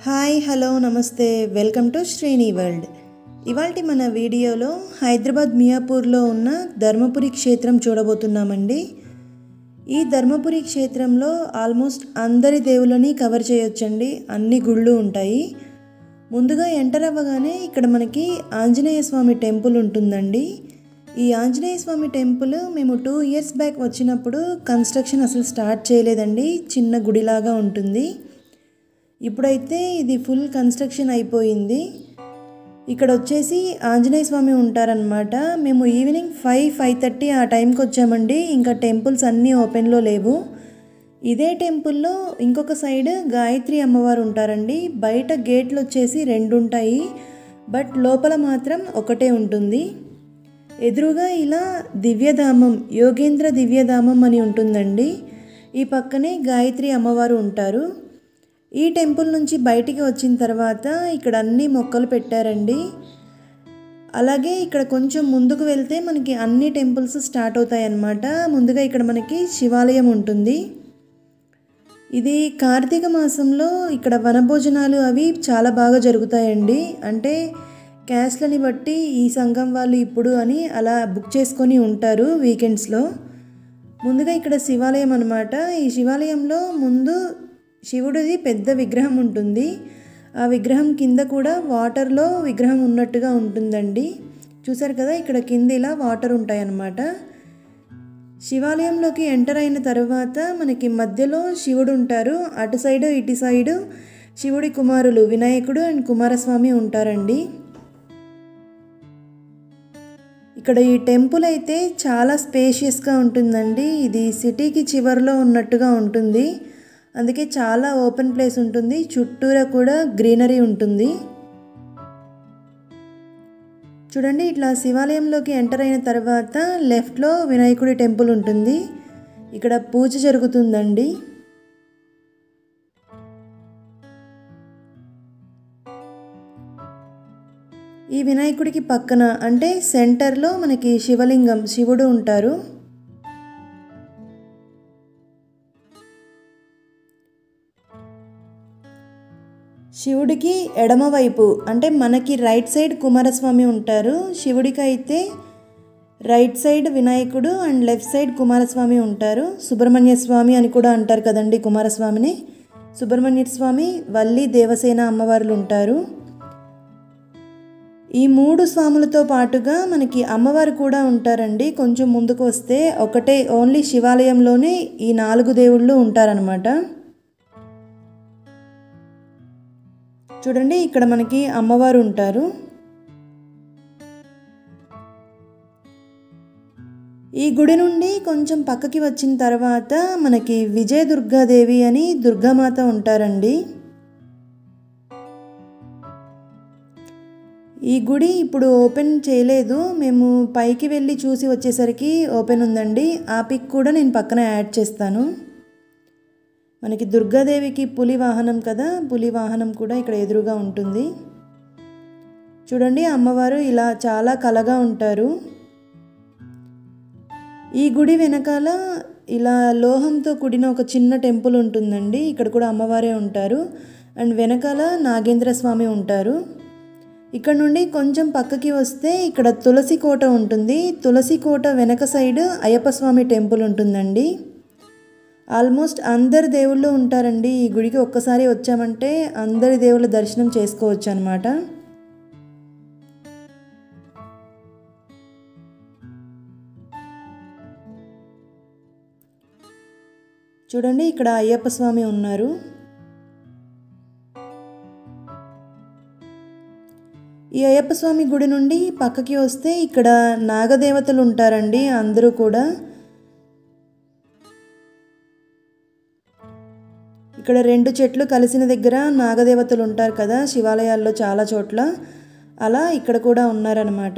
hi hello నమస్తే welcome to Shreni world ఇవాళ మన వీడియోలో హైదరాబాద్ మియాపూర్లో ఉన్న ధర్మపురి క్షేత్రం చూడబోతున్నామండి ఈ ధర్మపురి క్షేత్రంలో ఆల్మోస్ట్ అందరి దేవుళ్ళని కవర్ చేయొచ్చండి అన్ని గుళ్ళు ఉంటాయి ముందుగా ఎంటర్ అవ్వగానే ఇక్కడ మనకి ఆంజనేయ స్వామి టెంపుల్ ఉంటుందండి ఈ ఆంజనేయ స్వామి టెంపుల్ మేము టూ ఇయర్స్ బ్యాక్ వచ్చినప్పుడు కన్స్ట్రక్షన్ అసలు స్టార్ట్ చేయలేదండి చిన్న గుడిలాగా ఉంటుంది ఇప్పుడైతే ఇది ఫుల్ కన్స్ట్రక్షన్ అయిపోయింది ఇక్కడ వచ్చేసి ఆంజనేయ స్వామి ఉంటారనమాట మేము ఈవినింగ్ ఫైవ్ ఫైవ్ థర్టీ ఆ టైంకి వచ్చామండి ఇంకా టెంపుల్స్ అన్నీ ఓపెన్లో లేవు ఇదే టెంపుల్లో ఇంకొక సైడ్ గాయత్రి అమ్మవారు ఉంటారండి బయట గేట్లు వచ్చేసి రెండు ఉంటాయి బట్ లోపల మాత్రం ఒకటే ఉంటుంది ఎదురుగా ఇలా దివ్యధామం యోగేంద్ర దివ్యధామం అని ఉంటుందండి ఈ పక్కనే గాయత్రి అమ్మవారు ఉంటారు ఈ టెంపుల్ నుంచి బయటికి వచ్చిన తర్వాత ఇక్కడ అన్ని మొక్కలు పెట్టారండి అలాగే ఇక్కడ కొంచెం ముందుకు వెళ్తే మనకి అన్ని టెంపుల్స్ స్టార్ట్ అవుతాయి అన్నమాట ముందుగా ఇక్కడ మనకి శివాలయం ఉంటుంది ఇది కార్తీక మాసంలో ఇక్కడ వనభోజనాలు అవి చాలా బాగా జరుగుతాయండి అంటే క్యాస్ట్లని బట్టి ఈ సంఘం వాళ్ళు ఇప్పుడు అని అలా బుక్ చేసుకొని ఉంటారు వీకెండ్స్లో ముందుగా ఇక్కడ శివాలయం అనమాట ఈ శివాలయంలో ముందు శివుడిది పెద్ద విగ్రహం ఉంటుంది ఆ విగ్రహం కింద కూడా వాటర్లో విగ్రహం ఉన్నట్టుగా ఉంటుందండి చూసారు కదా ఇక్కడ కింద ఇలా వాటర్ ఉంటాయన్నమాట శివాలయంలోకి ఎంటర్ అయిన తర్వాత మనకి మధ్యలో శివుడు ఉంటారు అటు సైడు ఇటు సైడు శివుడి కుమారులు వినాయకుడు అండ్ కుమారస్వామి ఉంటారండి ఇక్కడ ఈ టెంపుల్ అయితే చాలా స్పేషియస్గా ఉంటుందండి ఇది సిటీకి చివరిలో ఉన్నట్టుగా ఉంటుంది అందుకే చాలా ఓపెన్ ప్లేస్ ఉంటుంది చుట్టూరా కూడా గ్రీనరీ ఉంటుంది చూడండి ఇట్లా శివాలయంలోకి ఎంటర్ అయిన తర్వాత లెఫ్ట్లో వినాయకుడి టెంపుల్ ఉంటుంది ఇక్కడ పూజ జరుగుతుందండి ఈ వినాయకుడికి పక్కన అంటే సెంటర్లో మనకి శివలింగం శివుడు ఉంటారు శివుడికి ఎడమవైపు అంటే మనకి రైట్ సైడ్ కుమారస్వామి ఉంటారు శివుడికి అయితే రైట్ సైడ్ వినాయకుడు అండ్ లెఫ్ట్ సైడ్ కుమారస్వామి ఉంటారు సుబ్రహ్మణ్య స్వామి అని కూడా అంటారు కదండి కుమారస్వామిని సుబ్రహ్మణ్య స్వామి వల్లి దేవసేన అమ్మవార్లు ఉంటారు ఈ మూడు స్వాములతో పాటుగా మనకి అమ్మవారు కూడా ఉంటారండి కొంచెం ముందుకు వస్తే ఒకటే ఓన్లీ శివాలయంలోనే ఈ నాలుగు దేవుళ్ళు ఉంటారనమాట చూడండి ఇక్కడ మనకి అమ్మవారు ఉంటారు ఈ గుడి నుండి కొంచెం పక్కకి వచ్చిన తర్వాత మనకి విజయ దుర్గాదేవి అని దుర్గామాత ఉంటారండి ఈ గుడి ఇప్పుడు ఓపెన్ చేయలేదు మేము పైకి వెళ్ళి చూసి వచ్చేసరికి ఓపెన్ ఉందండి ఆ పిక్ కూడా నేను పక్కన యాడ్ చేస్తాను మనకి దుర్గాదేవికి పులి వాహనం కదా పులి వాహనం కూడా ఇక్కడ ఎదురుగా ఉంటుంది చూడండి అమ్మవారు ఇలా చాలా కలగా ఉంటారు ఈ గుడి వెనకాల ఇలా లోహంతో కూడిన ఒక చిన్న టెంపుల్ ఉంటుందండి ఇక్కడ కూడా అమ్మవారే ఉంటారు అండ్ వెనకాల నాగేంద్ర స్వామి ఉంటారు ఇక్కడ నుండి కొంచెం పక్కకి వస్తే ఇక్కడ తులసి కోట ఉంటుంది తులసి కోట వెనక సైడ్ అయ్యప్ప స్వామి టెంపుల్ ఉంటుందండి ఆల్మోస్ట్ అందరి దేవుళ్ళు ఉంటారండి ఈ గుడికి ఒక్కసారి వచ్చామంటే అందరి దేవుళ్ళ దర్శనం చేసుకోవచ్చు అనమాట చూడండి ఇక్కడ అయ్యప్ప స్వామి ఉన్నారు ఈ అయ్యప్ప స్వామి గుడి నుండి పక్కకి వస్తే ఇక్కడ నాగదేవతలు ఉంటారండి అందరూ కూడా ఇక్కడ రెండు చెట్లు కలిసిన దగ్గర నాగదేవతలు ఉంటారు కదా శివాలయాల్లో చాలా చోట్ల అలా ఇక్కడ కూడా ఉన్నారనమాట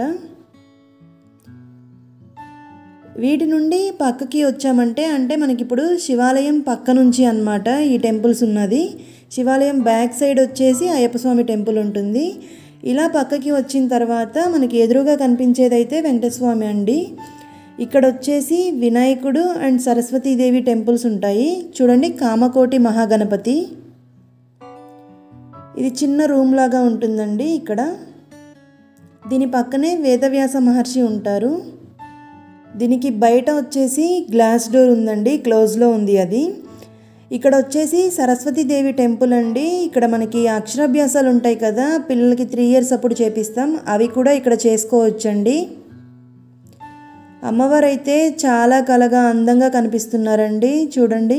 వీటి నుండి పక్కకి వచ్చామంటే అంటే మనకి ఇప్పుడు శివాలయం పక్క నుంచి అనమాట ఈ టెంపుల్స్ ఉన్నది శివాలయం బ్యాక్ సైడ్ వచ్చేసి అయ్యప్ప స్వామి టెంపుల్ ఉంటుంది ఇలా పక్కకి వచ్చిన తర్వాత మనకి ఎదురుగా కనిపించేదైతే వెంకటస్వామి అండి ఇక్కడ వచ్చేసి వినాయకుడు అండ్ సరస్వతీదేవి టెంపుల్స్ ఉంటాయి చూడండి కామకోటి మహాగణపతి ఇది చిన్న రూమ్ లాగా ఉంటుందండి ఇక్కడ దీని పక్కనే వేదవ్యాస మహర్షి ఉంటారు దీనికి బయట వచ్చేసి గ్లాస్ డోర్ ఉందండి క్లోజ్లో ఉంది అది ఇక్కడ వచ్చేసి సరస్వతీదేవి టెంపుల్ అండి ఇక్కడ మనకి అక్షరాభ్యాసాలు ఉంటాయి కదా పిల్లలకి త్రీ ఇయర్స్ అప్పుడు చేపిస్తాం అవి కూడా ఇక్కడ చేసుకోవచ్చండి అమ్మవారు అయితే చాలా కలగా అందంగా కనిపిస్తున్నారండి చూడండి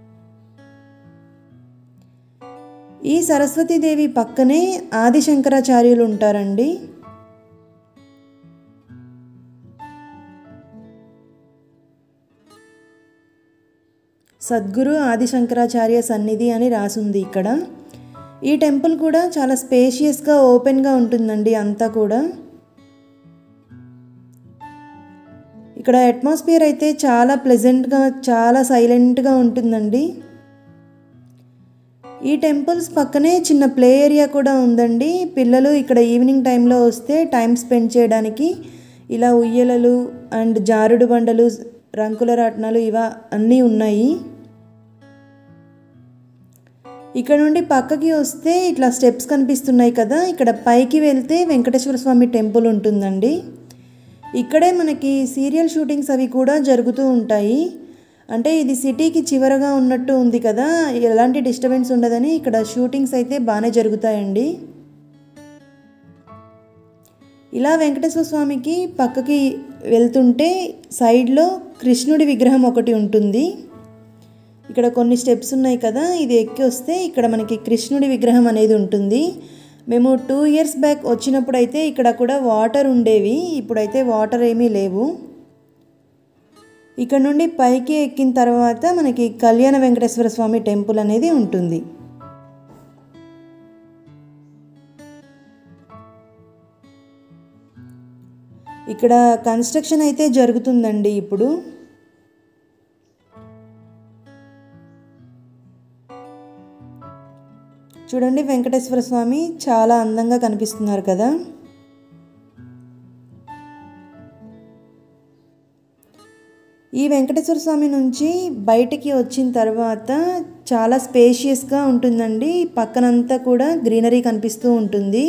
ఈ సరస్వతీదేవి పక్కనే ఆదిశంకరాచార్యులు ఉంటారండి సద్గురు ఆదిశంకరాచార్య సన్నిధి అని రాసుంది ఇక్కడ ఈ టెంపుల్ కూడా చాలా స్పేషియస్గా ఓపెన్గా ఉంటుందండి అంతా కూడా ఇక్కడ అట్మాస్ఫియర్ అయితే చాలా ప్లెజెంట్గా చాలా సైలెంట్గా ఉంటుందండి ఈ టెంపుల్స్ పక్కనే చిన్న ప్లే ఏరియా కూడా ఉందండి పిల్లలు ఇక్కడ ఈవినింగ్ టైంలో వస్తే టైం స్పెండ్ చేయడానికి ఇలా ఉయ్యలలు అండ్ జారుడు బండలు రంకుల రాట్నాలు ఇవ అన్నీ ఉన్నాయి ఇక్కడ నుండి పక్కకి వస్తే ఇట్లా స్టెప్స్ కనిపిస్తున్నాయి కదా ఇక్కడ పైకి వెళ్తే వెంకటేశ్వర స్వామి టెంపుల్ ఉంటుందండి ఇక్కడే మనకి సీరియల్ షూటింగ్స్ అవి కూడా జరుగుతూ ఉంటాయి అంటే ఇది సిటీకి చివరగా ఉన్నట్టు ఉంది కదా ఎలాంటి డిస్టర్బెన్స్ ఉండదని ఇక్కడ షూటింగ్స్ అయితే బాగానే జరుగుతాయండి ఇలా వెంకటేశ్వర స్వామికి పక్కకి వెళ్తుంటే సైడ్లో కృష్ణుడి విగ్రహం ఒకటి ఉంటుంది ఇక్కడ కొన్ని స్టెప్స్ ఉన్నాయి కదా ఇది ఎక్కి వస్తే ఇక్కడ మనకి కృష్ణుడి విగ్రహం అనేది ఉంటుంది మేము టూ ఇయర్స్ బ్యాక్ వచ్చినప్పుడు అయితే ఇక్కడ కూడా వాటర్ ఉండేవి ఇప్పుడైతే వాటర్ ఏమీ లేవు ఇక్కడ నుండి పైకి ఎక్కిన తర్వాత మనకి కళ్యాణ వెంకటేశ్వర స్వామి టెంపుల్ అనేది ఉంటుంది ఇక్కడ కన్స్ట్రక్షన్ అయితే జరుగుతుందండి ఇప్పుడు చూడండి వెంకటేశ్వర స్వామి చాలా అందంగా కనిపిస్తున్నారు కదా ఈ వెంకటేశ్వర స్వామి నుంచి బయటికి వచ్చిన తర్వాత చాలా స్పేషియస్గా ఉంటుందండి పక్కనంతా కూడా గ్రీనరీ కనిపిస్తూ ఉంటుంది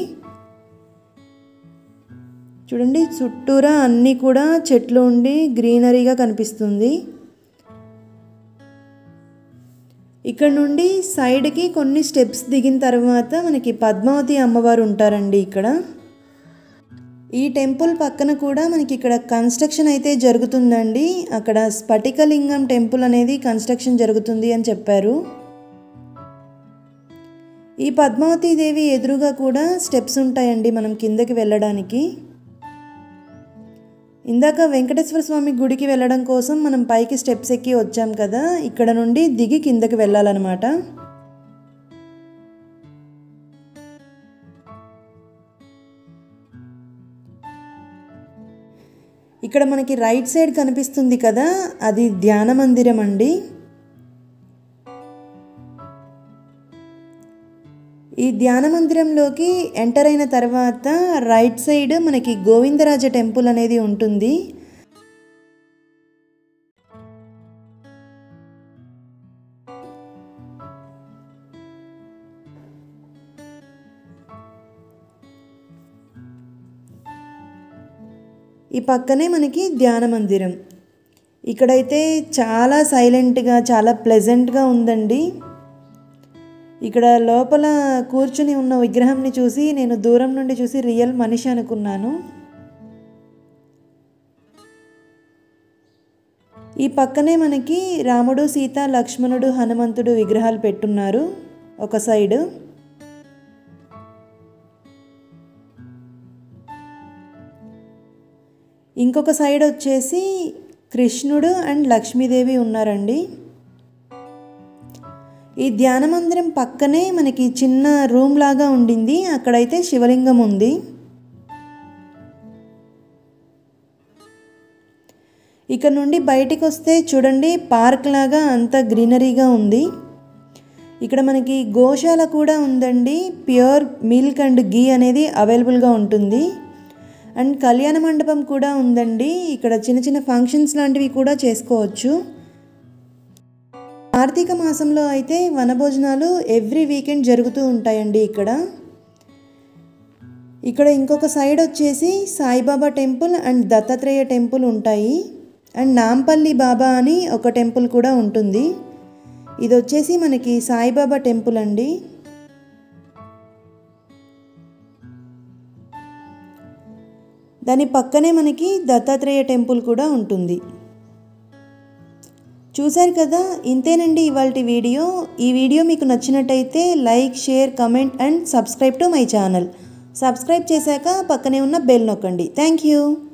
చూడండి చుట్టూరా అన్నీ కూడా చెట్లు ఉండి గ్రీనరీగా కనిపిస్తుంది ఇక్కడ నుండి సైడ్కి కొన్ని స్టెప్స్ దిగిన తర్వాత మనకి పద్మావతి అమ్మవారు ఉంటారండి ఇక్కడ ఈ టెంపుల్ పక్కన కూడా మనకి ఇక్కడ కన్స్ట్రక్షన్ అయితే జరుగుతుందండి అక్కడ స్ఫటికలింగం టెంపుల్ అనేది కన్స్ట్రక్షన్ జరుగుతుంది అని చెప్పారు ఈ పద్మావతి దేవి ఎదురుగా కూడా స్టెప్స్ ఉంటాయండి మనం కిందకి వెళ్ళడానికి ఇందాక వెంకటేశ్వర స్వామి గుడికి వెళ్ళడం కోసం మనం పైకి స్టెప్స్ ఎక్కి వచ్చాం కదా ఇక్కడ నుండి దిగి కిందకి వెళ్ళాలన్నమాట ఇక్కడ మనకి రైట్ సైడ్ కనిపిస్తుంది కదా అది ధ్యాన మందిరం అండి ఈ ధ్యాన మందిరంలోకి ఎంటర్ అయిన తర్వాత రైట్ సైడ్ మనకి గోవిందరాజ టెంపుల్ అనేది ఉంటుంది ఈ పక్కనే మనకి ధ్యాన మందిరం ఇక్కడైతే చాలా సైలెంట్గా చాలా ప్లెజెంట్గా ఉందండి ఇక్కడ లోపల కూర్చుని ఉన్న విగ్రహంని చూసి నేను దూరం నుండి చూసి రియల్ మనిషి అనుకున్నాను ఈ పక్కనే మనకి రాముడు సీత లక్ష్మణుడు హనుమంతుడు విగ్రహాలు పెట్టున్నారు ఒక సైడు ఇంకొక సైడ్ వచ్చేసి కృష్ణుడు అండ్ లక్ష్మీదేవి ఉన్నారండి ఈ ధ్యాన మందిరం పక్కనే మనకి చిన్న రూమ్ లాగా ఉండింది అక్కడైతే శివలింగం ఉంది ఇక్కడ నుండి బయటికి వస్తే చూడండి పార్క్ లాగా అంత గ్రీనరీగా ఉంది ఇక్కడ మనకి గోశాల కూడా ఉందండి ప్యూర్ మిల్క్ అండ్ గీ అనేది అవైలబుల్గా ఉంటుంది అండ్ కళ్యాణ మండపం కూడా ఉందండి ఇక్కడ చిన్న చిన్న ఫంక్షన్స్ లాంటివి కూడా చేసుకోవచ్చు కార్తీక మాసంలో అయితే వనభోజనాలు ఎవ్రీ వీకెండ్ జరుగుతూ ఉంటాయండి ఇక్కడ ఇక్కడ ఇంకొక సైడ్ వచ్చేసి Saibaba temple and Dattatreya temple ఉంటాయి అండ్ నాంపల్లి బాబా అని ఒక టెంపుల్ కూడా ఉంటుంది ఇది వచ్చేసి మనకి సాయిబాబా టెంపుల్ అండి దాని పక్కనే మనకి దత్తాత్రేయ టెంపుల్ కూడా ఉంటుంది చూశారు కదా ఇంతేనండి ఇవాళ వీడియో ఈ వీడియో మీకు నచ్చినట్టయితే like share comment and subscribe to my channel subscribe చేశాక పక్కనే ఉన్న బెల్ నొక్కండి థ్యాంక్ యూ